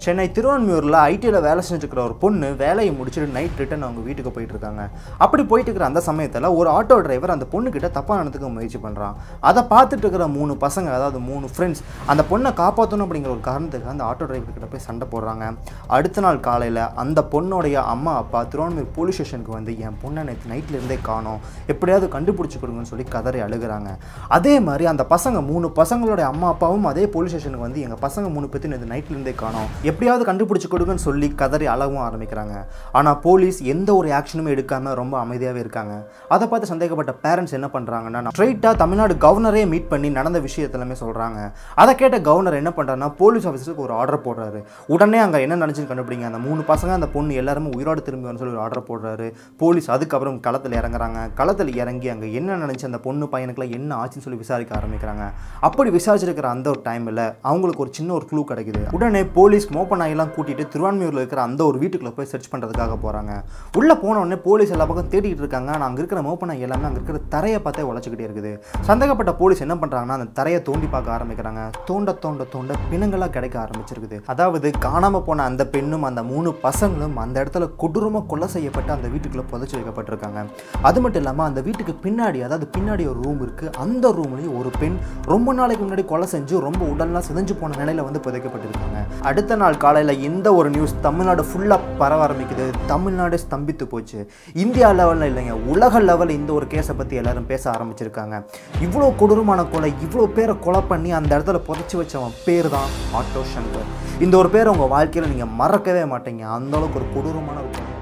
சென்னை திருவான்மியூரில் ஐடியில் வேலை செஞ்சுருக்கிற ஒரு பொண்ணு வேலையை முடிச்சுட்டு நைட் ரிட்டன் அவங்க வீட்டுக்கு போயிட்டு இருக்காங்க அப்படி போயிட்டு இருக்கிற அந்த சமயத்தில் ஒரு ஆட்டோ டிரைவர் அந்த பொண்ணுக்கிட்ட தப்பாக நடந்துக்க முயற்சி பண்ணுறான் அதை பார்த்துட்டு இருக்கிற மூணு பசங்க அதாவது மூணு ஃப்ரெண்ட்ஸ் அந்த பொண்ணை காப்பாற்றணும் அப்படிங்கிற ஒரு காரணத்துக்கு அந்த ஆட்டோ டிரைவர் கிட்ட போய் சண்டை போடுறாங்க அடுத்த நாள் காலையில் அந்த பொண்ணுடைய அம்மா அப்பா திருவான்மியூர் போலீஸ் ஸ்டேஷனுக்கு வந்து என் பொண்ணை நேற்று நைட்ல இருந்தே காணோம் எப்படியாவது கண்டுபிடிச்சி கொடுங்கன்னு சொல்லி கதறி அழுகுறாங்க அதே மாதிரி அந்த பசங்க மூணு பசங்களுடைய அம்மா அப்பாவும் அதே போலீஸ் ஸ்டேஷனுக்கு வந்து எங்கள் பசங்க மூணு பேர்த்து நேற்று நைட்ல இருந்தே காணோம் எப்படியாவது கண்டுபிடிச்சி கொடுங்கன்னு சொல்லி கதறி அழவும் ஆரம்பிக்கிறாங்க ஆனால் போலீஸ் எந்த ஒரு ஆக்ஷனுமே எடுக்காம ரொம்ப அமைதியாகவே இருக்காங்க அதை பார்த்து சந்தேகப்பட்ட பேரண்ட்ஸ் என்ன பண்ணுறாங்கன்னா ஸ்ட்ரைட்டாக தமிழ்நாடு கவர்னரே மீட் பண்ணி நடந்த விஷயத்த எல்லாமே சொல்கிறாங்க அதை கேட்ட கவர்னர் என்ன பண்ணுறாருன்னா போலீஸ் ஆஃபீஸருக்கு ஒரு ஆர்டர் போடுறாரு உடனே அங்கே என்ன நடந்துச்சுன்னு கண்டுபிடிங்க அந்த மூணு பசங்க அந்த பொண்ணு எல்லாருமே உயிரோடு திரும்பி வரணும்னு சொல்லி ஒரு ஆர்டர் போடுறாரு போலீஸ் அதுக்கப்புறம் களத்தில் இறங்குறாங்க களத்தில் இறங்கி அங்கே என்ன நடந்துச்சு அந்த பொண்ணு பையனுக்குலாம் என்ன ஆச்சுன்னு சொல்லி விசாரிக்க ஆரம்பிக்கிறாங்க அப்படி விசாரிச்சிருக்கிற அந்த ஒரு டைமில் அவங்களுக்கு ஒரு சின்ன ஒரு க்ளூ கிடைக்குது உடனே போலீஸ் மோப்ப நாயெல்லாம் கூட்டிட்டு திருவான்மியூரில் இருக்கிற அந்த ஒரு வீட்டுக்குள்ள போய் சர்ச் பண்ணுறதுக்காக போகிறாங்க உள்ளே போன உடனே போலீஸ் எல்லா பக்கம் தேடிட்டு இருக்காங்க ஆனால் அங்கே இருக்கிற மோப்ப நாய் எல்லாமே அங்கே இருக்கிற தரையை பார்த்தே உழைச்சிக்கிட்டே இருக்குது சந்தேகப்பட்ட போலீஸ் என்ன பண்ணுறாங்கன்னா அந்த தரையை தோண்டி பார்க்க ஆரம்பிக்கிறாங்க தோண்ட தோண்ட தோண்ட பிணங்களாக கிடைக்க ஆரம்பிச்சிருக்குது அதாவது காணாமல் போன அந்த பெண்ணும் அந்த மூணு பசங்களும் அந்த இடத்துல கொடூரமாக கொலை செய்யப்பட்டு அந்த வீட்டுக்குள்ளே புதைச்சி வைக்கப்பட்டிருக்காங்க அது மட்டும் இல்லாமல் அந்த வீட்டுக்கு பின்னாடி அதாவது பின்னாடி ஒரு ரூம் இருக்குது அந்த ரூம்லேயும் ஒரு பெண் ரொம்ப நாளைக்கு முன்னாடி கொலை செஞ்சு ரொம்ப உடல்லாம் சிதைஞ்சு போன நிலையில வந்து புதைக்கப்பட்டிருக்காங்க அடுத்த நாள் காலையில் இந்த ஒரு நியூஸ் தமிழ்நாடு ஃபுல்லாக பரவ ஆரம்பிக்குது தமிழ்நாடு ஸ்தம்பித்து போச்சு இந்தியா லெவலில் இல்லைங்க உலக லெவலில் இந்த ஒரு கேஸை பற்றி எல்லாரும் பேச ஆரம்பிச்சிருக்காங்க இவ்வளோ கொடூரமான கொலை இவ்வளோ பேரை கொலை பண்ணி அந்த இடத்துல புதைச்சி வச்சவன் பேர் தான் ஆட்டோ சங்கர் இந்த ஒரு பேரை உங்கள் வாழ்க்கையில் நீங்கள் மறக்கவே மாட்டீங்க அந்த அளவுக்கு ஒரு கொடூரமான ஒரு கொலை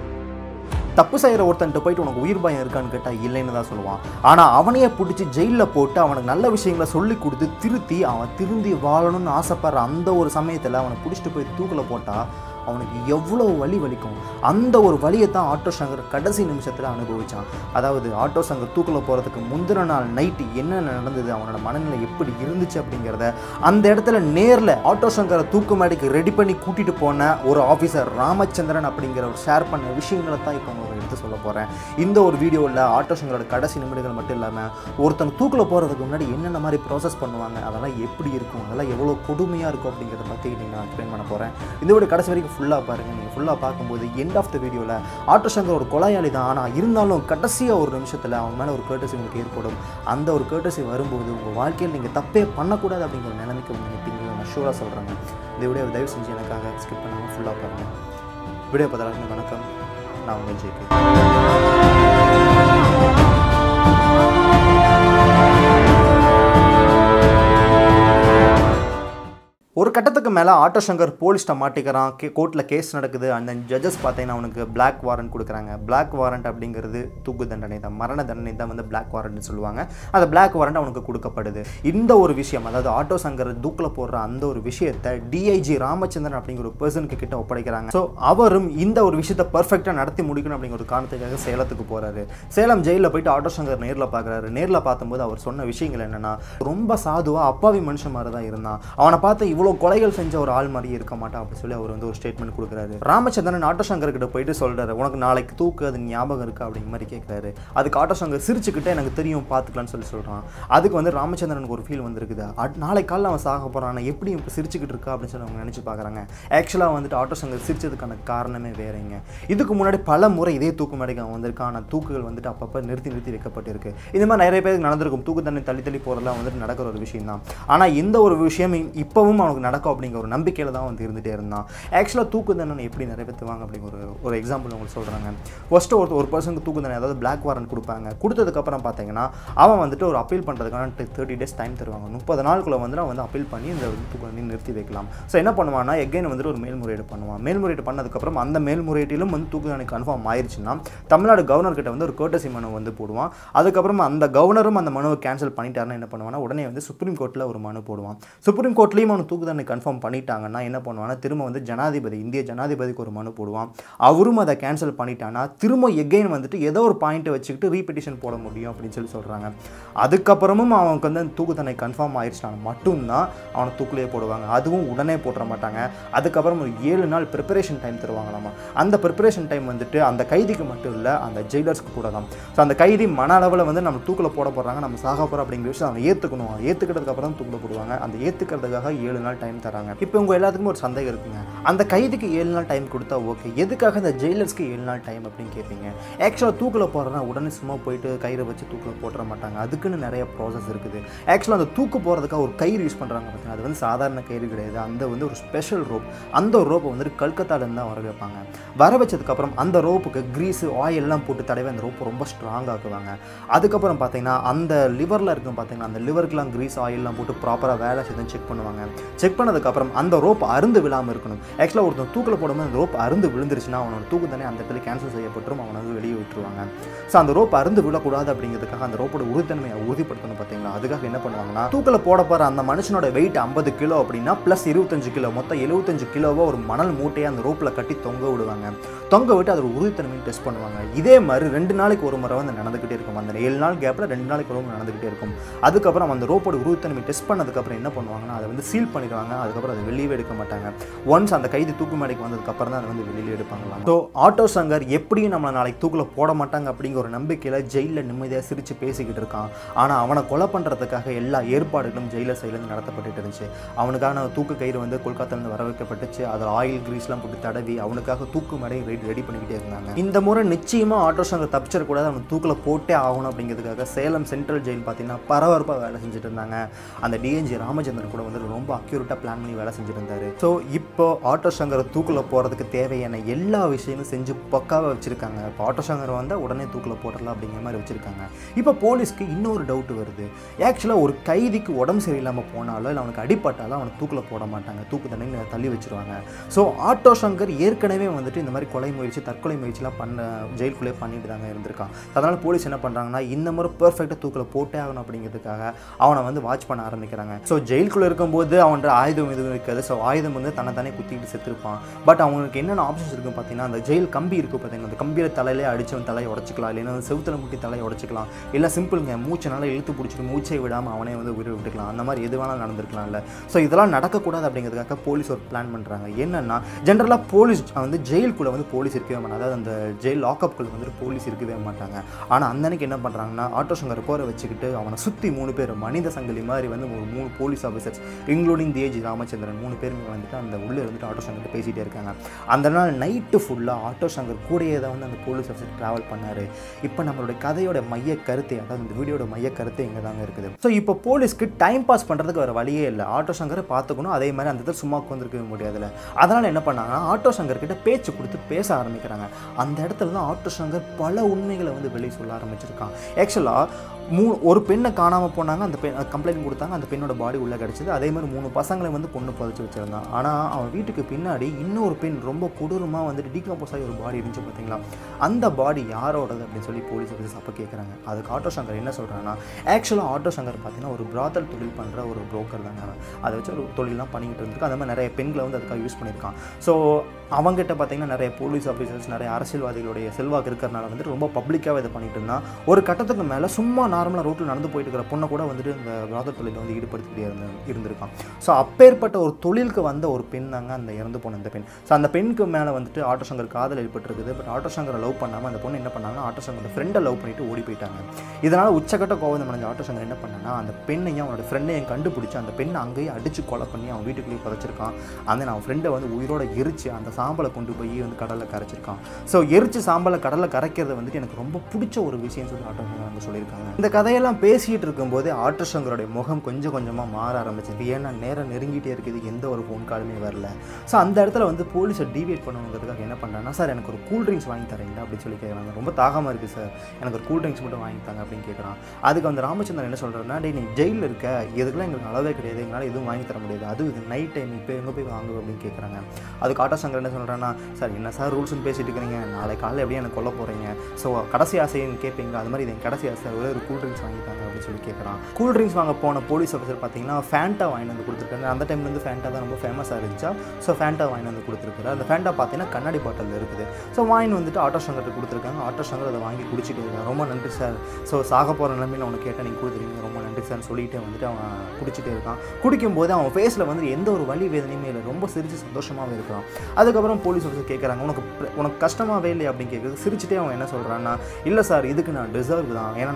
தப்பு செய்கிற ஒருத்தன்ட்டு போயிட்டு உனக்கு உயிர் பயம் இருக்கான்னு கேட்டால் இல்லைன்னு தான் சொல்லுவான் ஆனால் அவனையே பிடிச்சி ஜெயிலில் போட்டு அவனுக்கு நல்ல விஷயங்களை சொல்லி கொடுத்து திருத்தி அவன் திருந்தி வாழணும்னு ஆசைப்படுற அந்த ஒரு சமயத்தில் அவனை பிடிச்சிட்டு போய் தூக்கில் போட்டால் அவனுக்கு எவ்வளோ வலி வலிக்கும் அந்த ஒரு வலியை தான் ஆட்டோ சங்கர் கடைசி நிமிஷத்தில் அனுபவிச்சான் அதாவது ஆட்டோ சங்கர் தூக்கில் போகிறதுக்கு முந்தின நாள் நைட்டு என்ன நடந்தது அவனோட மனநிலை எப்படி இருந்துச்சு அப்படிங்கிறத அந்த இடத்துல நேரில் ஆட்டோ சங்கரை தூக்கு மேடைக்கு ரெடி பண்ணி கூட்டிகிட்டு போன ஒரு ஆஃபீஸர் ராமச்சந்திரன் அப்படிங்கிற ஒரு ஷேர் பண்ண விஷயங்களை தான் இப்போ உங்களுக்கு எடுத்து சொல்ல போகிறேன் இந்த ஒரு வீடியோவில் ஆட்டோ சங்கரோட கடைசி நிமிடங்கள் மட்டும் இல்லாமல் ஒருத்தன் தூக்கில் போகிறதுக்கு முன்னாடி என்னென்ன மாதிரி ப்ராசஸ் பண்ணுவாங்க அதெல்லாம் எப்படி இருக்கும் அதெல்லாம் எவ்வளோ கொடுமையாக இருக்கும் அப்படிங்கிறத பற்றி நீங்கள் நான் எக்ஸ்பிளைன் பண்ண போகிறேன் இந்த வீடியோ கடைசி வரைக்கும் ஃபுல்லாக பாருங்கள் நீங்கள் ஃபுல்லாக பார்க்கும்போது எண்ட் ஆஃப் த வீடியோவில் ஆட்டோ சங்கர் ஒரு கொலையாளி தான் ஆனால் இருந்தாலும் கடைசியாக ஒரு நிமிஷத்தில் அவன் மேலே ஒரு கேட்டசி உங்களுக்கு ஏற்படும் அந்த ஒரு கேட்டசி வரும்போது உங்கள் வாழ்க்கையில் நீங்கள் தப்பே பண்ணக்கூடாது அப்படிங்கிற ஒரு நிலைமைக்கு நினைப்பீங்க நான் ஷூராக சொல்கிறேங்க இந்த வீடியோ தயவு செஞ்சு எனக்காக ஸ்கிப் பண்ணாமல் ஃபுல்லாக பாருங்கள் வீடியோ பார்த்தாலும் வணக்கம் நான் உங்கள் ஜேகே ஒரு கட்டத்துக்கு மேலே ஆட்டோ சங்கர் போலீஸ்ட்ட மாட்டிக்கிறான் கே கோர்ட்டில் கேஸ் நடக்குது அந்த ஜட்ஜஸ் பார்த்தீங்கன்னா அவனுக்கு பிளாக் வாரண்ட் கொடுக்குறாங்க பிளாக் வாரண்ட் அப்படிங்கிறது தூக்கு தண்டனை தான் மரண தண்டனை தான் வந்து பிளாக் வாரண்ட்னு சொல்லுவாங்க அந்த பிளாக் வாரண்ட் அவனுக்கு கொடுக்கப்படுது இந்த ஒரு விஷயம் அதாவது ஆட்டோ சங்கர் தூக்கில் போடுற அந்த ஒரு விஷயத்தை டிஐஜி ராமச்சந்திரன் அப்படிங்கிற ஒரு பர்சனுக்கு கிட்ட ஒப்படைக்கிறாங்க ஸோ அவரும் இந்த ஒரு விஷயத்தை பர்ஃபெக்டாக நடத்தி முடிக்கணும் அப்படிங்கிற ஒரு காரணத்துக்காக சேலத்துக்கு போகிறாரு சேலம் ஜெயிலில் போயிட்டு ஆட்டோ சங்கர் நேரில் பார்க்குறாரு நேரில் பார்க்கும்போது அவர் சொன்ன விஷயங்கள் என்னென்னா ரொம்ப சாதுவாக அப்பாவி மனுஷன் மாதிரி தான் இருந்தான் அவனை பார்த்து இவ்வளோ கொலைகள் செஞ்ச ஒரு ஆள் மாதிரி இருக்க மாட்டான் அப்படி சொல்லி அவர் வந்து ஒரு ஸ்டேட்மெண்ட் கொடுக்குறாரு ராமச்சந்திரன் ஆட்டோ சங்கர் கிட்ட போயிட்டு சொல்றாரு உனக்கு நாளைக்கு தூக்கு அது ஞாபகம் இருக்கா அப்படிங்கிற மாதிரி கேட்குறாரு அதுக்கு ஆட்டோ சங்கர் சிரிச்சுக்கிட்டே எனக்கு தெரியும் பார்த்துக்கலாம்னு சொல்லி சொல்கிறான் அதுக்கு வந்து ராமச்சந்திரனுக்கு ஒரு ஃபீல் வந்திருக்குது அட் நாளைக்கு காலையில் அவன் சாக போகிறான் எப்படி இப்போ சிரிச்சுக்கிட்டு இருக்கா அப்படின்னு சொல்லி அவங்க நினச்சி பார்க்குறாங்க ஆக்சுவலாக வந்துட்டு ஆட்டோ சங்கர் சிரிச்சதுக்கான காரணமே வேறங்க இதுக்கு முன்னாடி பல முறை இதே தூக்கு மேடைக்கு அவன் வந்திருக்கான் ஆனால் தூக்குகள் வந்துட்டு அப்பப்போ நிறுத்தி நிறுத்தி வைக்கப்பட்டிருக்கு இந்த மாதிரி நிறைய பேருக்கு நடந்திருக்கும் தூக்கு தண்ணி தள்ளி தள்ளி போகிறதுலாம் வந்துட்டு நடக்கிற ஒரு விஷயம் தான் ஆனால் இந்த ஒரு விஷயம் இப்போவும் அவனுக்கு நடக்கும் அப்படிங்கிற ஒரு நம்பிக்கையில் தான் வந்து இருந்துகிட்டே இருந்தான் ஆக்சுவலாக தூக்கு தண்டனை எப்படி நிறைவேற்றுவாங்க அப்படிங்கிற ஒரு ஒரு எக்ஸாம்பிள் உங்களுக்கு சொல்கிறாங்க ஃபஸ்ட்டு ஒரு ஒரு பர்சனுக்கு தூக்கு தண்டனை அதாவது பிளாக் வாரண்ட் கொடுப்பாங்க கொடுத்ததுக்கப்புறம் பார்த்தீங்கன்னா அவன் வந்துட்டு ஒரு அப்பீல் பண்ணுறதுக்கான தேர்ட்டி டேஸ் டைம் தருவாங்க முப்பது நாளுக்குள்ளே வந்து அவன் வந்து அப்பீல் பண்ணி இந்த தூக்கு தண்டனை நிறுத்தி வைக்கலாம் ஸோ என்ன பண்ணுவான்னா எகைன் வந்துட்டு ஒரு மேல்முறையீடு பண்ணுவான் மேல்முறையீடு பண்ணதுக்கப்புறம் அந்த மேல்முறையீட்டிலும் வந்து தூக்கு தண்டனை கன்ஃபார்ம் ஆயிடுச்சுன்னா தமிழ்நாடு கவர்னர் கிட்ட வந்து ஒரு கோட்டசி மனு வந்து போடுவான் அதுக்கப்புறம் அந்த கவர்னரும் அந்த மனுவை கேன்சல் பண்ணிட்டாருன்னா என்ன பண்ணுவான்னா உடனே வந்து சுப்ரீம் கோர்ட்டில் ஒரு மனு போடுவான் சுப்ரீம் கோர்ட்லேயும் அவனு தூக்கு தண்டனை கன்ஃபார்ம் பண்ணிட்டாங்கன்னா என்ன பண்ணுவான்னா திரும்ப வந்து ஜனாதிபதி இந்திய ஜனாதிபதிக்கு ஒரு மனு போடுவான் அவரும் அதை கேன்சல் பண்ணிட்டான்னா திரும்ப எகைன் வந்துட்டு ஏதோ ஒரு பாயிண்ட்டை வச்சுக்கிட்டு ரீபெட்டிஷன் போட முடியும் அப்படின்னு சொல்லி சொல்கிறாங்க அதுக்கப்புறமும் அவனுக்கு வந்து தூக்கு தண்டனை கன்ஃபார்ம் ஆயிடுச்சுனா மட்டும்தான் அவனை தூக்குலேயே போடுவாங்க அதுவும் உடனே போட்டுற மாட்டாங்க அதுக்கப்புறம் ஒரு ஏழு நாள் ப்ரிப்பரேஷன் டைம் தருவாங்களாமா அந்த ப்ரிப்பரேஷன் டைம் வந்துட்டு அந்த கைதிக்கு மட்டும் இல்லை அந்த ஜெயிலர்ஸ்க்கு கூட தான் ஸோ அந்த கைதி மன அளவில் வந்து நம்ம தூக்கில் போட போடுறாங்க நம்ம சாக போகிறோம் அப்படிங்கிற விஷயம் அவன் ஏற்றுக்கணும் ஏற்றுக்கிட்டதுக்கு அப்புறம் தூக்கில் போடுவாங்க அந்த ஏற்றுக்கிறதுக்காக ஏழு நாள் டைம் தராங்க பண்ணுறாங்க இப்போ உங்கள் எல்லாத்துக்குமே ஒரு சந்தேகம் இருக்குங்க அந்த கைதிக்கு ஏழு நாள் டைம் கொடுத்தா ஓகே எதுக்காக இந்த ஜெயிலர்ஸ்க்கு ஏழு நாள் டைம் அப்படின்னு கேட்பீங்க ஆக்சுவலாக தூக்கில் போடுறதுனா உடனே சும்மா போயிட்டு கயிறை வச்சு தூக்கில் போட்டுற மாட்டாங்க அதுக்குன்னு நிறைய ப்ராசஸ் இருக்குது ஆக்சுவலாக அந்த தூக்கு போகிறதுக்காக ஒரு கயிறு யூஸ் பண்ணுறாங்க பார்த்தீங்கன்னா அது வந்து சாதாரண கயிறு கிடையாது அந்த வந்து ஒரு ஸ்பெஷல் ரோப் அந்த ரோப்பை வந்துட்டு கல்கத்தாலேருந்து தான் வர வைப்பாங்க வர வச்சதுக்கப்புறம் அந்த ரோப்புக்கு க்ரீஸு ஆயிலெல்லாம் போட்டு தடவை அந்த ரோப்பை ரொம்ப ஸ்ட்ராங் ஆக்குவாங்க அதுக்கப்புறம் பார்த்தீங்கன்னா அந்த லிவரில் இருக்கும் பார்த்தீங்கன்னா அந்த லிவருக்குலாம் க்ரீஸ் ஆயிலெலாம் போட்டு ப்ராப்பராக வேலை செய்து செக் பண்ணுவாங்க செக் பண்ணதுக்கப்புறம் அந்த ரோப் அருந்து விழாமல் இருக்கணும் ஆக்சுவலாக ஒருத்தன் தூக்கில் போடும்போது அந்த ரோப் அருந்து விழுந்துருச்சுன்னா அவனோட தூக்கு தானே அந்த இடத்துல கேன்சல் செய்யப்பட்டுரும் அவனை வந்து வெளியே விட்டுருவாங்க ஸோ அந்த ரோப் அருந்து விழக்கூடாது அப்படிங்கிறதுக்காக அந்த ரோப்போட உறுதித்தன்மையை உறுதிப்படுத்தணும் பார்த்தீங்களா அதுக்காக என்ன பண்ணுவாங்கன்னா தூக்கில் போட போகிற அந்த மனுஷனோட வெயிட் ஐம்பது கிலோ அப்படின்னா ப்ளஸ் இருபத்தஞ்சு கிலோ மொத்தம் எழுபத்தஞ்சு கிலோவை ஒரு மணல் மூட்டையை அந்த ரோப்பில் கட்டி தொங்க விடுவாங்க தொங்க விட்டு அதோட உறுதித்தன்மையை டெஸ்ட் பண்ணுவாங்க இதே மாதிரி ரெண்டு நாளைக்கு ஒரு முறை வந்து நடந்துக்கிட்டே இருக்கும் அந்த ஏழு நாள் கேப்பில் ரெண்டு நாளைக்கு ஒரு முறை நடந்துக்கிட்டே இருக்கும் அதுக்கப்புறம் அந்த ரோப்போட உறுதித்தன்மை டெஸ்ட் பண்ணதுக்கப்புறம் என்ன பண்ணுவாங்கன்னா அதை வந்து சீல் பண்ணிடுவாங்க அதுக்கப்புறம் அதை வெளியே எடுக்க மாட்டாங்க ஒன்ஸ் அந்த கைது தூக்கு மேடைக்கு வந்ததுக்கப்புறம் தான் அதை வந்து வெளியில் எடுப்பாங்களாம் ஸோ ஆட்டோ சங்கர் எப்படியும் நம்மளை நாளைக்கு தூக்கில் போட மாட்டாங்க அப்படிங்கிற ஒரு நம்பிக்கையில் ஜெயிலில் நிம்மதியாக சிரித்து பேசிக்கிட்டு இருக்கான் ஆனால் அவனை கொலை பண்ணுறதுக்காக எல்லா ஏற்பாடுகளும் ஜெயிலர் சைட்லேருந்து நடத்தப்பட்டுட்டு இருந்துச்சு அவனுக்கான தூக்கு கயிறு வந்து கொல்கத்தாலேருந்து வர வைக்கப்பட்டுச்சு அதில் ஆயில் கிரீஸ்லாம் போட்டு தடவி அவனுக்காக தூக்கு மேடை ரெடி ரெடி பண்ணிக்கிட்டே இருந்தாங்க இந்த முறை நிச்சயமாக ஆட்டோ சங்கர் தப்பிச்சிடக்கூடாது அவன் தூக்கில் போட்டே ஆகணும் அப்படிங்கிறதுக்காக சேலம் சென்ட்ரல் ஜெயில் பார்த்தீங்கன்னா பரபரப்பாக வேலை செஞ்சுட்டு இருந்தாங்க அந்த டிஎன்ஜி ராமச்சந்திரன் கூட வந்து ரொம்ப அக்யூரேட்டாக பிளான் பண்ணி வேலை செஞ்சுட்டு இருந்தாரு ஸோ இப்போ ஆட்டோ சங்கரை தூக்கில் போகிறதுக்கு தேவையான எல்லா விஷயமும் செஞ்சு பக்காவாக வச்சுருக்காங்க இப்போ ஆட்டோ சங்கர் வந்தால் உடனே தூக்கில் போட்டுடலாம் அப்படிங்கிற மாதிரி வச்சுருக்காங்க இப்போ போலீஸ்க்கு இன்னொரு டவுட் வருது ஆக்சுவலாக ஒரு கைதிக்கு உடம்பு சரியில்லாமல் போனாலோ இல்லை அவனுக்கு அடிப்பட்டாலும் அவனை தூக்கில் போட மாட்டாங்க தூக்கு தண்டனை தள்ளி வச்சிருவாங்க ஸோ ஆட்டோ சங்கர் ஏற்கனவே வந்துட்டு இந்த மாதிரி கொலை முயற்சி தற்கொலை முயற்சிலாம் பண்ண ஜெயிலுக்குள்ளே பண்ணிட்டு தாங்க இருந்திருக்கான் அதனால் போலீஸ் என்ன பண்ணுறாங்கன்னா இந்த முறை பர்ஃபெக்டாக தூக்கில் போட்டே ஆகணும் அப்படிங்கிறதுக்காக அவனை வந்து வாட்ச் பண்ண ஆரம்பிக்கிறாங்க ஸோ ஜெயிலுக்குள்ளே இருக்கும்போது அவன்கிட்ட ஆயுதம் எதுவும் இருக்காது ஸோ ஆயுதம் வந்து தன்னை தானே குத்திக்கிட்டு செத்துருப்பான் பட் அவனுக்கு என்னென்ன ஆப்ஷன்ஸ் இருக்குது பார்த்தீங்கன்னா அந்த ஜெயில் கம்பி இருக்குது பார்த்தீங்கன்னா அந்த கம்பியில் தலையிலே அடிச்சவன் தலையை உடச்சிக்கலாம் இல்லைன்னா செவுத்துல முட்டி தலையை உடச்சிக்கலாம் இல்லை சிம்பிளுங்க மூச்சனால இழுத்து பிடிச்சிட்டு மூச்சை விடாமல் அவனே வந்து உயிரை விட்டுக்கலாம் அந்த மாதிரி எது வேணாலும் நடந்திருக்கலாம்ல ஸோ இதெல்லாம் நடக்கக்கூடாது அப்படிங்கிறதுக்காக போலீஸ் ஒரு பிளான் பண்ணுறாங்க என்னென்னா ஜென்ரலாக போலீஸ் வந்து ஜெயிலுக்குள்ளே வந்து போலீஸ் இருக்கவே மாட்டாங்க அதாவது அந்த ஜெயில் லாக்அப்குள்ளே வந்துட்டு போலீஸ் இருக்கவே மாட்டாங்க ஆனால் அந்த அன்னைக்கு என்ன பண்ணுறாங்கன்னா ஆட்டோ சங்கர் போரை வச்சுக்கிட்டு அவனை சுற்றி மூணு பேர் மனித சங்கிலி மாதிரி வந்து ஒரு மூணு போலீஸ் ஆஃபீஸர்ஸ் இன்க்ளூடிங் தேஜி ராமச்சந்திரன் மூணு பேருமே வந்துட்டு அந்த உள்ளே இருந்துட்டு ஆட்டோ சங்கர் பேசிகிட்டே இருக்காங்க அந்த நாள் நைட்டு ஃபுல்லாக ஆட்டோ சங்கர் கூடயே தான் வந்து அந்த போலீஸ் ஆஃபீஸர் ட்ராவல் பண்ணார் இப்போ நம்மளுடைய கதையோட மைய கருத்தை அதாவது இந்த வீடியோட மைய கருத்து இங்கே தாங்க இருக்குது ஸோ இப்போ போலீஸ்க்கு டைம் பாஸ் பண்ணுறதுக்கு வேறு வழியே இல்லை ஆட்டோ சங்கரை பார்த்துக்கணும் அதே மாதிரி அந்த இடத்துல சும்மா உட்காந்துருக்கவே முடியாதுல்ல அதனால் என்ன பண்ணாங்கன்னா ஆட்டோ சங்கர் கிட்ட பேச்சு கொடுத்து பேச ஆரம்பிக்கிறாங்க அந்த இடத்துல தான் ஆட்டோ சங்கர் பல உண்மைகளை வந்து வெளியே சொல்ல ஆரம்பிச்சிருக்கான் ஆக்சுவலாக மூ ஒரு பெண்ணை காணாமல் போனாங்க அந்த பெண் கம்ப்ளைண்ட் கொடுத்தாங்க அந்த பெண்ணோட பாடி உள்ளே கிடச்சிது அதே மாதிரி மூணு பசங்களை வந்து பொண்ணு புதைச்சி வச்சிருந்தான் ஆனால் அவன் வீட்டுக்கு பின்னாடி இன்னொரு பெண் ரொம்ப கொடூரமாக வந்துட்டு டீகம்போஸ் ஆகி ஒரு பாடி இருந்துச்சு பார்த்தீங்களா அந்த பாடி யாரோடது அப்படின்னு சொல்லி போலீஸ் ஆஃபீஸர்ஸ் அப்போ கேட்குறாங்க அதுக்கு ஆட்டோ சங்கர் என்ன சொல்கிறாங்கன்னா ஆக்சுவலாக ஆட்டோ சங்கர் பார்த்தீங்கன்னா ஒரு பிராத்தல் தொழில் பண்ணுற ஒரு புரோக்கர் தாங்க அவன் அதை வச்சு ஒரு தொழிலாம் பண்ணிக்கிட்டு இருந்திருக்கு அந்த மாதிரி நிறைய பெண்களை வந்து அதுக்காக யூஸ் பண்ணியிருக்கான் ஸோ அவங்ககிட்ட பார்த்தீங்கன்னா நிறைய போலீஸ் ஆஃபீஸர்ஸ் நிறைய அரசியல்வாதிகளுடைய செல்வாக்கு இருக்கிறனால வந்துட்டு ரொம்ப பப்ளிக்காக இதை பண்ணிட்டு இருந்தான் ஒரு கட்டத்துக்கு மேலே சும்மா நார்மலாக ரோட்டில் நடந்து போயிட்டு இருக்கிற பொண்ணை கூட வந்துட்டு இந்த பிராதல் தொழிலில் வந்து ஈடுபடுத்திக்கிட்டே இருந்த இருந்திருக்கான் ஸோ அப்பேற்பட்ட ஒரு தொழிலுக்கு வந்த ஒரு பெண் தாங்க அந்த இறந்து போன இந்த பெண் ஸோ அந்த பெண்ணுக்கு மேலே வந்துட்டு ஆட்டோ சங்கர் காதல் ஏற்பட்டிருக்குது பட் ஆட்டோ சங்கரை லவ் பண்ணாமல் அந்த பொண்ணு என்ன பண்ணாங்கன்னா ஆட்டோ சங்கரோட ஃப்ரெண்டை லவ் பண்ணிட்டு ஓடி போயிட்டாங்க இதனால் உச்சக்கட்ட கோவம் அடைஞ்ச ஆட்டோ சங்கர் என்ன பண்ணான்னா அந்த பெண்ணையும் அவனோட ஃப்ரெண்டையும் கண்டுபிடிச்சி அந்த பெண்ணை அங்கேயே அடிச்சு கொலை பண்ணி அவன் வீட்டுக்குள்ளேயே புதைச்சிருக்கான் அந்த அவன் ஃப்ரெண்டை வந்து உயிரோட எரிச்சு அந்த சாம்பலை கொண்டு போய் வந்து கடலில் கரைச்சிருக்கான் ஸோ எரிச்சு சாம்பலை கடலில் கரைக்கிறது வந்துட்டு எனக்கு ரொம்ப பிடிச்ச ஒரு விஷயம் சொல்லி ஆட்டோ சங்கர் வந்து சொல்லியிருக்காங்க இந்த கதையெல்லாம் பேசிகிட்டு இருக்கும்போது ஆட்டோ சங்கருடைய முகம் கொஞ்சம் கொஞ்சமாக மாற ஆரம்பிச்சது ஏன்னா நேரம் நெருங்கிட்டே இருக்குது எந்த ஒரு ஃபோன் காலுமே வரல ஸோ அந்த இடத்துல வந்து போலீஸை டிவியேட் பண்ணணுங்கிறதுக்காக என்ன பண்ணுறாங்கன்னா சார் எனக்கு ஒரு கூல் ட்ரிங்க்ஸ் வாங்கி தரீங்களா அப்படின்னு சொல்லி கேட்குறாங்க ரொம்ப தாகமாக இருக்குது சார் எனக்கு ஒரு கூல் ட்ரிங்க்ஸ் மட்டும் வாங்கி தாங்க அப்படின்னு கேட்குறான் அதுக்கு அந்த ராமச்சந்திரன் என்ன சொல்கிறேன்னா டே நீ ஜெயிலில் இருக்க இதுக்கெல்லாம் எங்களுக்கு அளவே கிடையாது எங்களால் எதுவும் வாங்கி தர முடியாது அது இது நைட் டைம் இப்போ எங்கே போய் வாங்குவோம் அப்படின்னு கேட்குறாங்க அதுக்கு ஆட்டோ சங்கர் என்ன சொல்கிறேன்னா சார் என்ன சார் ரூல்ஸ்னு பேசிட்டு இருக்கிறீங்க நாளை காலையில் எப்படியும் எனக்கு கொல்ல போகிறீங்க ஸோ கடைசி ஆசைன்னு கேட்பீங்க அது மாதிரி இது என் கடைசி ஆசை ஒரே ஒரு கூல் ட்ரிங்க்ஸ் வாங்கிட்டாங்க அப்படின்னு சொல்லி கேட்குறான் கூல் ட்ரிங்க்ஸ் வாங்க போன போலீஸ் ஆஃபீஸர் பார்த்தீங்கன்னா ஃபேண்டா வாங்கி வந்து கொடுத்துருக்காரு அந்த டைம்லேருந்து ஃபேண்டா தான் ரொம்ப ஃபேமஸாக இருந்துச்சா ஸோ ஃபேண்டா வாங்கி வந்து கொடுத்துருக்காரு அந்த ஃபேண்டா பார்த்தீங்கன்னா கண்ணாடி பாட்டில் இருக்குது ஸோ வாங்கி வந்துட்டு ஆட்டோ சங்கர்கிட்ட கொடுத்துருக்காங்க ஆட்டோ சங்கர் அதை வாங்கி குடிச்சிட்டு இருக்காங்க ரொம்ப நன்றி சார் ஸோ சாக போகிற நிலைமையில் அவனுக்கு கேட்டால் நீங்கள் கொடுத்துருக்கீங்க ரொம்ப நன்றி சார்னு சொல்லிட்டு வந்துட்டு அவன் குடிச்சிட்டே இருக்கான் குடிக்கும்போது அவன் ஃபேஸில் வந்து எந்த ஒரு வலி வேதனையுமே இல்லை ரொம்ப சிரித்து சந்தோஷமாகவே இருக்கான் அதுக்கப்புறம் போலீஸ் ஆஃபீஸர் கேட்குறாங்க உனக்கு உனக்கு கஷ்டமாகவே இல்லை அப்படின்னு கேட்குறது சிரிச்சுட்டே அவன் என்ன சொல்கிறான்னா இல்லை சார் இதுக்கு நான் டிசர்வ் தான் ஏன்னா நான் அந்தளவுக்கு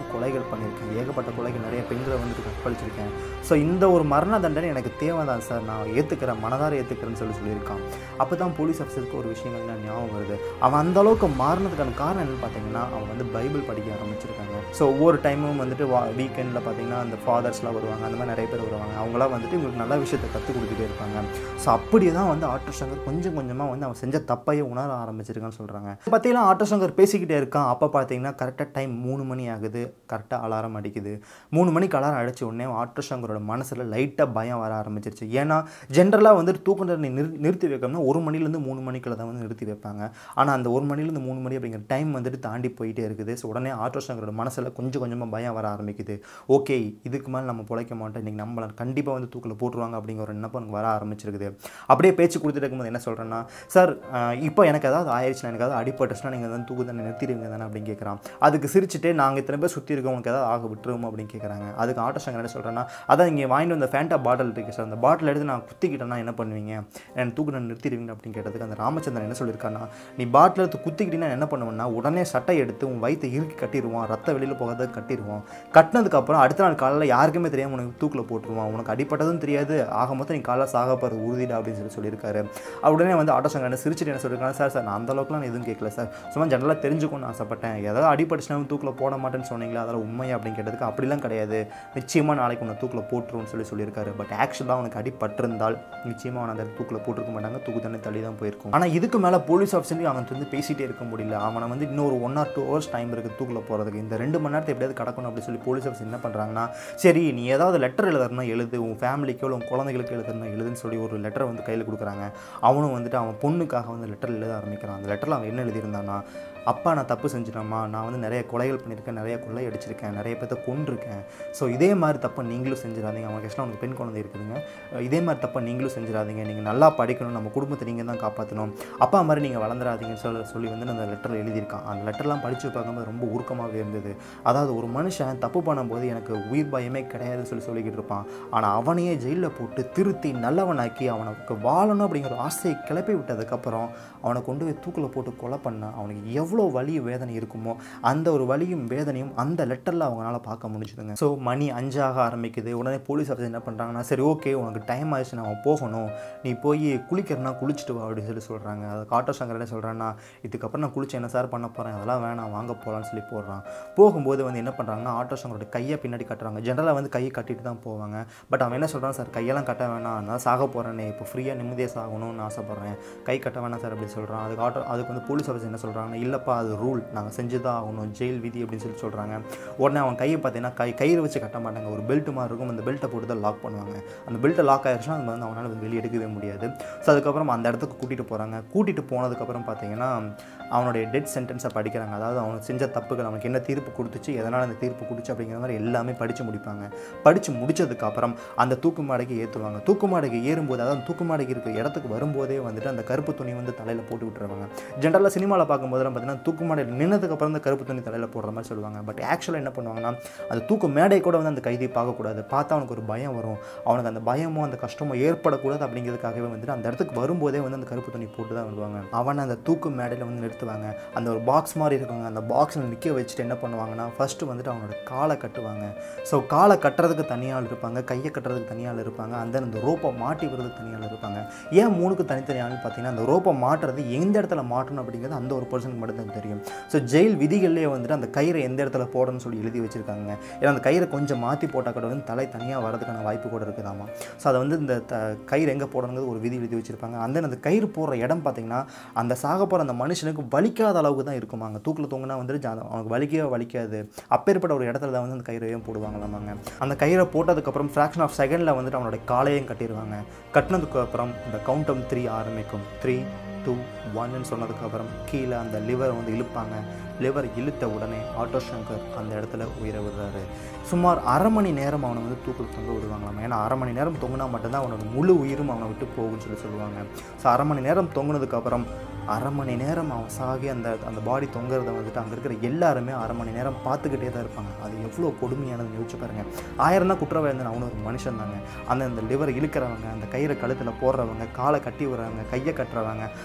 கொலைகள் பண்ணியிருக்கேன் ஏகப்பட்ட கொலைகள் நிறைய பெண்களை வந்துட்டு கற்பழிச்சிருக்கேன் ஸோ இந்த ஒரு மரண தண்டனை எனக்கு தேவை தான் சார் நான் ஏற்றுக்கிறேன் மனதார ஏற்றுக்கிறேன்னு சொல்லி சொல்லியிருக்கான் அப்போ தான் போலீஸ் ஆஃபீஸருக்கு ஒரு விஷயங்கள் என்ன ஞாபகம் வருது அவன் அந்த அளவுக்கு மாறினதுக்கான காரணம் என்னன்னு பார்த்தீங்கன்னா அவன் வந்து பைபிள் படிக்க ஆரம்பிச்சிருக்காங்க ஸோ ஒவ்வொரு டைமும் வந்துட்டு வா வீக்கெண்டில் பார்த்தீங்கன்னா அந்த ஃபாதர்ஸ்லாம் வருவாங்க அந்த மாதிரி நிறைய பேர் வருவாங்க அவங்களாம் வந்துட்டு இவங்களுக்கு நல்ல விஷயத்தை கற்றுக் கொடுத்துட்டே இருப்பாங்க ஸோ அப்படி தான் வந்து ஆட்டோ சங்கர் கொஞ்சம் கொஞ்சமாக வந்து அவன் செஞ்ச தப்பையே உணர ஆரம்பிச்சிருக்கான்னு சொல்கிறாங்க பார்த்தீங்கன்னா ஆட்டோ சங்கர் பேசிக்கிட்டே இருக்கான் அப்போ பார்த்தீங்கன்னா கரெக்டாக டைம் மூணு மணி ஆகுது கரெக்டாக அலாரம் அடிக்குது மூணு மணிக்கு அலாரம் அடிச்ச உடனே ஆட்டோ சங்கரோட மனசில் லைட்டாக பயம் வர ஆரம்பிச்சிருச்சு ஏன்னா ஜென்ரலாக வந்து தூக்கம் தண்டனை நிறு நிறுத்தி வைக்கணும்னா ஒரு மணிலேருந்து மூணு மணிக்குள்ள தான் வந்து நிறுத்தி வைப்பாங்க ஆனால் அந்த ஒரு மணிலேருந்து மூணு மணி அப்படிங்கிற டைம் வந்துட்டு தாண்டி போயிட்டே இருக்குது ஸோ உடனே ஆட்டோ சங்கரோட மனசில் கொஞ்சம் கொஞ்சமாக பயம் வர ஆரம்பிக்குது ஓகே இதுக்கு மேலே நம்ம பிழைக்க மாட்டோம் இன்றைக்கி நம்மளை கண்டிப்பாக வந்து தூக்கில் போட்டுருவாங்க அப்படிங்கிற ஒரு நினைப்பு எனக்கு வர ஆரம்பிச்சிருக்குது அப்படியே பேச்சு கொடுத்துட்டு இருக்கும்போது என்ன சொல்கிறேன்னா சார் இப்போ எனக்கு ஏதாவது ஆயிடுச்சுன்னா எனக்கு ஏதாவது அடிபட்டுச்சுன்னா நீங்கள் வந்து தூக்கு தண்டனை நிறுத்திடுவீங்க தானே அப்படின்னு கேட்குறான் அதுக்கு சிரிச்சுட்டு நாங்கள் இத்தனை பேர் சுற்றி இருக்கோம் உங்களுக்கு ஏதாவது ஆக விட்டுருவோம் அப்படின்னு கேட்குறாங்க அதுக்கு ஆட்டோ சங்கர் என்ன சொல்கிறேன்னா அதான் இங்கே வாங்கிட்டு வந்த ஃபேண்டா பாட்டில் இருக்குது சார் அந்த பாட்டில் எடுத்து நான் குத்திக்கிட்டேன்னா என்ன பண்ணுவீங்க எனக்கு தூக்கு தண்டனை நிறுத்திடுவீங்க அப்படின்னு கேட்டதுக்கு அந்த ராமச்சந்திரன் என்ன சொல்லியிருக்காருன்னா நீ பாட்டில் எடுத்து குத்திக்கிட்டீங்கன்னா என்ன பண்ணுவேன்னா உடனே சட்டை எடுத்து உன் வயிற்றை இறுக்கி கட்டிடுவான் ரத்த வெளியில் போகாத கட்டிடுவோம் கட்டினதுக்கப்புறம் அடுத்த நாள் காலையில் யாருக்குமே தெரியாமல் உனக்கு தூக்கில் போட்டுருவான் உனக்கு அடிப்பட்டதும் தெரியாது ஆக மொத்தம் நீ காலைல சாக போகிறது உறுதிடா அப்படின்னு சொல்லி சொல்லியிருக்காரு உடனே வந்து ஆட்டோ சங்கர் என்ன சிரிச்சிட்டு என்ன சொல்லியிருக்காங்க சார் சார் நான் அந்த அளவுக்குலாம் நான் எதுவும் கேட்கல சார் சும்மா ஜென்ரலாக தெரிஞ்சுக்கணும்னு ஆசைப்பட்டேன் ஏதாவது அடிப்பட்டுச்சுனா தூக்கில் போட மாட்டேன்னு சொன்னீங்களா அதெல்லாம் உண்மையா அப்படின்னு கேட்டதுக்கு அப்படிலாம் கிடையாது நிச்சயமாக நாளைக்கு உன்னை தூக்கில் போட்டுருவோம்னு சொல்லி சொல்லியிருக்காரு பட் ஆக்சுவலாக அவனுக்கு அடிபட்டிருந்தால் நிச்சயமாக அவனை அந்த தூக்கில் போட்டிருக்க மாட்டாங்க தூக்கு தண்ணி தள்ளி தான் போயிருக்கும் ஆனால் இதுக்கு மேலே போலீஸ் ஆஃபீஸர்லையும் அவன் வந்து பேசிகிட்டே இருக்க முடியல அவனை வந்து இன்னொரு one or two hours time இருக்குது தூக்கில் போகிறதுக்கு இந்த ரெண்டு மணி நேரத்தை எப்படியாவது கடக்கணும் அப்படின்னு சொல்லி போலீஸ் ஆஃபீஸ் என்ன பண்ணுறாங்கன்னா சரி நீ ஏதாவது லெட்டர் எழுதுறனா எழுது உன் ஃபேமிலிக்கோ இல்லை உன் குழந்தைகளுக்கு எழுதுறனா எழுதுன்னு சொல்லி ஒரு லெட்டரை வந்து கையில் கொடுக்குறாங்க அவனும் வந்துட்டு அவன் பொண்ணுக்காக வந்து லெட்டர் எழுத ஆரம்பிக்கிறான் அந்த லெட்டரில் அவன் என்ன எழுதியிருந்தான்னா அப்பா நான் தப்பு செஞ்சிட்டேம்மா நான் வந்து நிறைய கொலைகள் பண்ணியிருக்கேன் நிறைய கொள்ளை அடிச்சிருக்கேன் நிறைய பேர்த்த கொண்டிருக்கேன் ஸோ இதே மாதிரி தப்பை நீங்களும் செஞ்சிடாதீங்க அவங்க கஷ்டம் உனக்கு பெண் குழந்தை இருக்குதுங்க இதே மாதிரி தப்பை நீங்களும் செஞ்சிடாதீங்க நீங்கள் நல்லா படிக்கணும் நம்ம குடும்பத்தை நீங்கள் தான் காப்பாற்றணும் அப்பா மாதிரி நீங்கள் வளர்ந்துடாதீங்கன்னு சொல்ல சொல்லி வந்து அந்த லெட்டரில் எழுதியிருக்கான் அந்த லெட்டர்லாம் படித்து பார்க்கும்போது ரொம்ப உருக்கமாகவே இருந்தது அதாவது ஒரு மனுஷன் தப்பு பண்ணும்போது எனக்கு உயிர் பயமே கிடையாதுன்னு சொல்லி சொல்லிக்கிட்டு இருப்பான் ஆனால் அவனையே ஜெயிலில் போட்டு திருத்தி நல்லவனாக்கி அவனுக்கு வாழணும் அப்படிங்கிற ஒரு ஆசையை கிளப்பி விட்டதுக்கப்புறம் அவனை கொண்டு போய் தூக்கில் போட்டு கொலை பண்ண அவனுக்கு எவ்வளோ வலி வேதனை இருக்குமோ அந்த ஒரு வலியும் வேதனையும் அந்த லெட்டரில் அவங்களால பார்க்க முடிஞ்சுதுங்க ஸோ மணி அஞ்சாக ஆரம்பிக்குது உடனே போலீஸ் ஆஃபீஸர் என்ன பண்ணுறாங்கன்னா சரி ஓகே உனக்கு டைம் ஆயிடுச்சு நான் போகணும் நீ போய் குளிக்கிறனா குளிச்சுட்டு வா அப்படின்னு சொல்லி சொல்கிறாங்க அதுக்கு ஆட்டோ சங்கர் என்ன சொல்கிறான்னா இதுக்கப்புறம் நான் குளிச்சு என்ன சார் பண்ண போகிறேன் அதெல்லாம் வேணாம் வாங்க போகலான்னு சொல்லி போடுறான் போகும்போது வந்து என்ன பண்ணுறாங்கன்னா ஆட்டோ சங்கரோட கையை பின்னாடி கட்டுறாங்க ஜென்ரலாக வந்து கையை கட்டிட்டு தான் போவாங்க பட் அவன் என்ன சொல்கிறான் சார் கையெல்லாம் கட்ட வேணாம் நான் சாக போகிறேனே இப்போ ஃப்ரீயாக நிம்மதியாக சாகணும்னு ஆசைப்பட்றேன் கை கட்ட வேணாம் சார் அப்படின்னு சொல்கிறான் அதுக்கு ஆட்டோ அதுக்கு வந்து போலீஸ் ஆஃபீஸ் என்ன சொல்கிறாங்கன்னா இல்லைப்பா அது ரூல் நாங்கள் செஞ்சு தான் ஆகணும் ஜெயில் விதி அப்படின்னு சொல்லி சொல்கிறாங்க உடனே அவன் கையை பார்த்தீங்கன்னா கை கயிறு வச்சு கட்ட மாட்டாங்க ஒரு பெல்ட் மாதிரி இருக்கும் அந்த பெல்ட்டை போட்டு தான் லாக் பண்ணுவாங்க அந்த பெல்ட்டை லாக் ஆயிடுச்சுன்னா அது வந்து அவனால் வெளியே எடுக்கவே முடியாது ஸோ அதுக்கப்புறம் அந்த இடத்துக்கு கூட்டிகிட்டு போகிறாங்க கூட்டிகிட்டு போனதுக்கப்புறம் பார்த்தீங்கன்னா அவனுடைய டெட் சென்டென்ஸை படிக்கிறாங்க அதாவது அவனுக்கு செஞ்ச தப்புகள் அவனுக்கு என்ன தீர்ப்பு கொடுத்துச்சு எதனால் அந்த தீர்ப்பு கொடுச்சு அப்படிங்கிற மாதிரி எல்லாமே படித்து முடிப்பாங்க படித்து முடிச்சதுக்கப்புறம் அந்த தூக்கு மாடைக்கு ஏற்றுவாங்க தூக்கு மாடைக்கு ஏறும்போது அதாவது தூக்கு மாடைக்கு இருக்கிற இடத்துக்கு வரும்போதே வந்துட்டு அந்த கருப்பு துணி வந்து தலையில் போட்டு விட்டுருவாங்க ஜென்ரலாக சினிமாவில் பார்க்கும்போதெல்லாம் பார்த்தீங்கன்னா தூக்கு மாடையில் நின்னதுக்கப்புறம் அந்த கருப்பு துணி தலையில் போடுற மாதிரி சொல்லுவாங்க பட் ஆக்சுவலாக என்ன பண்ணுவாங்கன்னா அந்த தூக்கு மேடை கூட வந்து அந்த கைதியை பார்க்கக்கூடாது பார்த்தா அவனுக்கு ஒரு பயம் வரும் அவனுக்கு அந்த பயமோ அந்த கஷ்டமோ ஏற்படக்கூடாது அப்படிங்கிறதுக்காகவே வந்துட்டு அந்த இடத்துக்கு வரும்போதே வந்து அந்த கருப்பு துணி போட்டு தான் வருவாங்க அவனை அந்த தூக்கு மேடையில் வந்து நிறுத்துவாங்க அந்த ஒரு பாக்ஸ் மாதிரி இருக்குங்க அந்த பாக்ஸில் நிற்க வச்சுட்டு என்ன பண்ணுவாங்கன்னா ஃபஸ்ட்டு வந்துட்டு அவனோட காலை கட்டுவாங்க ஸோ காலை கட்டுறதுக்கு தனியாள் இருப்பாங்க கையை கட்டுறதுக்கு தனியாள் இருப்பாங்க அந்த அந்த ரோப்பை மாட்டி விடுறதுக்கு தனியாள் இருப்பாங்க ஏன் மூணுக்கு தனித்தனி ஆள் பார்த்தீங்கன்னா அந்த ரோப்பை மாட்டுறது எந்த இடத்துல மாட்டணும் அப்படிங்கிறது அந்த ஒரு பர்சனுக்கு மட்டும் தான் தெரியும் ஸோ ஜெயில் விதிகள்லேயே வந்துட்டு அந்த கயிறை எந்த இடத்துல போடணும்னு சொல்லி எழுதி வச்சிருக்காங்க ஏன்னா அந்த கயிறை கொஞ்சம் மாற்றி போட்டால் கூட வந்து தலை தனியாக வரதுக்கான வாய்ப்பு கூட இருக்குதாமா ஸோ அதை வந்து இந்த த கயிறு எங்கே போடணுங்கிறது ஒரு விதி எழுதி வச்சிருப்பாங்க அந்த அந்த கயிறு போடுற இடம் பார்த்தீங்கன்னா அந்த சாக போகிற அந்த மனுஷனுக்கு வலிக்காத அளவுக்கு தான் இருக்குமாங்க தூக்கில் தொங்குனா வந்துட்டு ஜா- அவனுக்கு வலிக்கவே வலிக்காது அப்பேற்பட்ட ஒரு இடத்துல தான் வந்து அந்த கயிறையும் போடுவாங்களாமாங்க அந்த கயிறை போட்டதுக்கப்புறம் ஃப்ராக்ஷன் ஆஃப் செகண்டில் வந்துட்டு அவனோட காலையும் கட்டிடுவாங்க கட்டினதுக்கு அப்புறம் இந்த கவுண்டம் த்ரீ ஆரம்பிக்கும் த்ரீ டூ ஒன்னு சொன்னதுக்கப்புறம் கீழே அந்த லிவரை வந்து இழுப்பாங்க லிவர் இழுத்த உடனே ஆட்டோ சங்கர் அந்த இடத்துல உயிரை விடுறாரு சுமார் அரை மணி நேரம் அவனை வந்து தூக்கில் தொங்க விடுவாங்களாம் ஏன்னா அரை மணி நேரம் தொங்குனா மட்டும்தான் அவனோட முழு உயிரும் அவனை விட்டு போகும்னு சொல்லி சொல்லுவாங்க ஸோ அரை மணி நேரம் தொங்குனதுக்கப்புறம் அரை மணி நேரம் அவன் சாகி அந்த அந்த பாடி தொங்குறத வந்துட்டு அங்கே இருக்கிற எல்லாருமே அரை மணி நேரம் பார்த்துக்கிட்டே தான் இருப்பாங்க அது எவ்வளோ கொடுமையானதுன்னு யோசிச்சு பாருங்க ஆயிரம் தான் குற்றவாளி இருந்தால் அவனும் ஒரு மனுஷன் தாங்க அந்த அந்த லிவர் இழுக்கிறவங்க அந்த கயிறை கழுத்தில் போடுறவங்க காலை கட்டி விடுறவங்க கையை கட்டுறவங்க அங்கே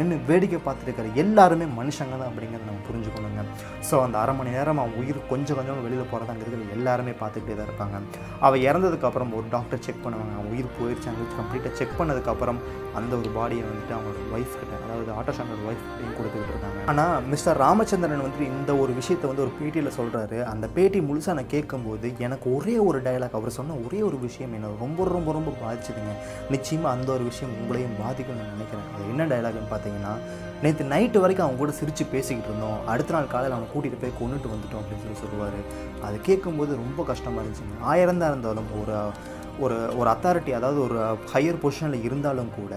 நின்று வேடிக்கை பார்த்துட்டு இருக்கிற எல்லாருமே மனுஷங்க தான் அப்படிங்கிறத நம்ம புரிஞ்சுக்கணுங்க ஸோ அந்த அரை மணி நேரம் அவன் உயிர் கொஞ்சம் கொஞ்சம் வெளியில் போகிறதாங்கிறது எல்லாருமே பார்த்துக்கிட்டே தான் இருப்பாங்க அவள் இறந்ததுக்கப்புறம் ஒரு டாக்டர் செக் பண்ணுவாங்க அவன் உயிர் போயிடுச்சாங்க கம்ப்ளீட்டாக செக் பண்ணதுக்கப்புறம் அந்த ஒரு பாடியை வந்துட்டு அவங்களோட ஒய்ஃப் கிட்ட அதாவது ஆட்டோ ஷாங்கோட ஒய்ஃப் கிட்டையும் கொடுத்துக்கிட்டு இருக்காங்க ஆனால் மிஸ்டர் ராமச்சந்திரன் வந்து இந்த ஒரு விஷயத்தை வந்து ஒரு பேட்டியில் சொல்கிறாரு அந்த பேட்டி முழுசாக நான் கேட்கும்போது எனக்கு ஒரே ஒரு டயலாக் அவர் சொன்ன ஒரே ஒரு விஷயம் என்ன ரொம்ப ரொம்ப ரொம்ப பாதிச்சுதுங்க நிச்சயமாக அந்த ஒரு விஷயம் உங்களையும் பாதிக்கும்னு நான் நினைக்கிறேன் அது என்ன டயலாக்னு பார்த்தீங்கன்னா நேற்று நைட்டு வரைக்கும் அவங்க கூட சிரித்து பேசிக்கிட்டு இருந்தோம் அடுத்த நாள் காலையில் அவனை கூட்டிகிட்டு போய் கொண்டுட்டு வந்துட்டோம் அப்படின்னு சொல்லி சொல்லுவார் அது கேட்கும்போது ரொம்ப கஷ்டமாக இருந்துச்சுங்க ஆயிரம் தான் இருந்தாலும் ஒரு ஒரு ஒரு அத்தாரிட்டி அதாவது ஒரு ஹையர் பொசிஷனில் இருந்தாலும் கூட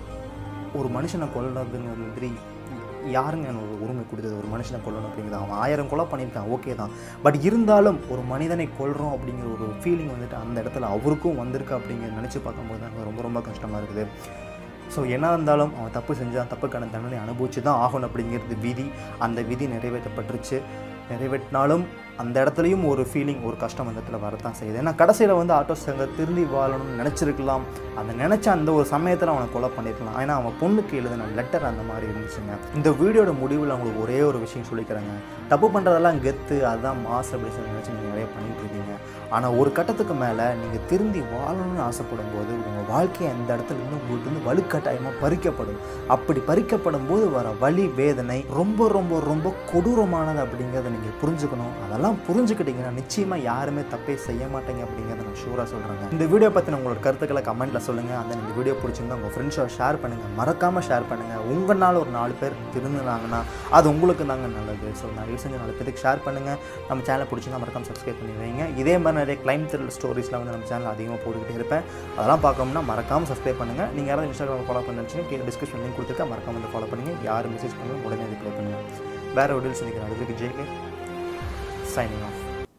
ஒரு மனுஷனை கொல்றதுங்கிற மாதிரி யாருங்க எனக்கு ஒரு உரிமை கொடுத்தது ஒரு மனுஷனை கொல்லணும் அப்படிங்கிறது அவன் ஆயிரம் கொலை பண்ணியிருக்கான் ஓகே தான் பட் இருந்தாலும் ஒரு மனிதனை கொல்றோம் அப்படிங்கிற ஒரு ஃபீலிங் வந்துட்டு அந்த இடத்துல அவருக்கும் வந்திருக்கு அப்படிங்கிறத நினச்சி பார்க்கும்போது தான் ரொம்ப ரொம்ப கஷ்டமாக இருக்குது ஸோ என்ன இருந்தாலும் அவன் தப்பு செஞ்சான் தப்புக்கான தண்டனை அனுபவிச்சு தான் ஆகணும் அப்படிங்கிறது விதி அந்த விதி நிறைவேற்றப்பட்டுருச்சு நிறைவேற்றினாலும் அந்த இடத்துலையும் ஒரு ஃபீலிங் ஒரு கஷ்டம் அந்த இடத்துல வரத்தான் செய்யுது ஏன்னா கடைசியில் வந்து ஆட்டோ சங்கர் திருந்தி வாழணும்னு நினச்சிருக்கலாம் அந்த நினச்ச அந்த ஒரு சமயத்தில் அவனை கொலை பண்ணியிருக்கலாம் ஏன்னா அவன் பொண்ணுக்கு எழுதின லெட்டர் அந்த மாதிரி இருந்துச்சுங்க இந்த வீடியோட முடிவில் அவங்களுக்கு ஒரே ஒரு விஷயம் சொல்லிக்கிறேங்க தப்பு பண்ணுறதெல்லாம் கெத்து அதுதான் மாஸ் அப்படி சொல்லி நினச்சி நீங்கள் நிறைய பண்ணிட்டு இருக்கீங்க ஆனால் ஒரு கட்டத்துக்கு மேலே நீங்கள் திருந்தி வாழணும்னு ஆசைப்படும் போது உங்கள் வாழ்க்கையை அந்த இடத்துல இருந்து உங்களுக்கு வந்து வலுக்கட்டாயமாக பறிக்கப்படும் அப்படி பறிக்கப்படும் போது வர வலி வேதனை ரொம்ப ரொம்ப ரொம்ப கொடூரமானது அப்படிங்கிறத நீங்கள் புரிஞ்சுக்கணும் அதெல்லாம் புரிஞ்சுக்கிட்டீங்கன்னா நிச்சயமாக யாருமே தப்பே செய்ய மாட்டேங்க அப்படிங்கிறத நான் ஷூராக சொல்கிறேங்க இந்த வீடியோ பற்றின உங்களோட கருத்துக்களை கமெண்ட்டில் சொல்லுங்கள் அந்த இந்த வீடியோ பிடிச்சிருந்தா உங்கள் ஃப்ரெண்ட்ஸோட ஷேர் பண்ணுங்கள் மறக்காமல் ஷேர் பண்ணுங்கள் உங்களால் ஒரு நாலு பேர் திருந்துனாங்கன்னா அது உங்களுக்கு தாங்க நல்லது ஸோ நிறைய செஞ்சு நாலு பேருக்கு ஷேர் பண்ணுங்கள் நம்ம சேனலை பிடிச்சிருந்தா மறக்காம சப்ஸ்கிரைப் பண்ணி வைங்க இதே மாதிரி நிறைய கிளைம் த்ரில் ஸ்டோரிஸ்லாம் வந்து நம்ம சேனல் அதிகமாக போட்டுக்கிட்டே இருப்பேன் அதெல்லாம் பார்க்கணும்னா மறக்காமல் சப்ஸ்கிரைப் பண்ணுங்கள் நீங்கள் யாராவது இன்ஸ்டாகிராம் ஃபாலோ பண்ணுச்சுன்னா கீழே டிஸ்கிரிப்ஷன் லிங்க் கொடுத்துருக்கேன் மறக்காம வந்து ஃபாலோ பண்ணுங்கள் யார் மெசேஜ் பண்ணுங்க உடனே ரிப்ளை பண்ணுங்கள் வேறு ஒரு டீல்ஸ் நினைக்கிறேன் அதுக்கு ஜேகே சைனிங் ஆஃப்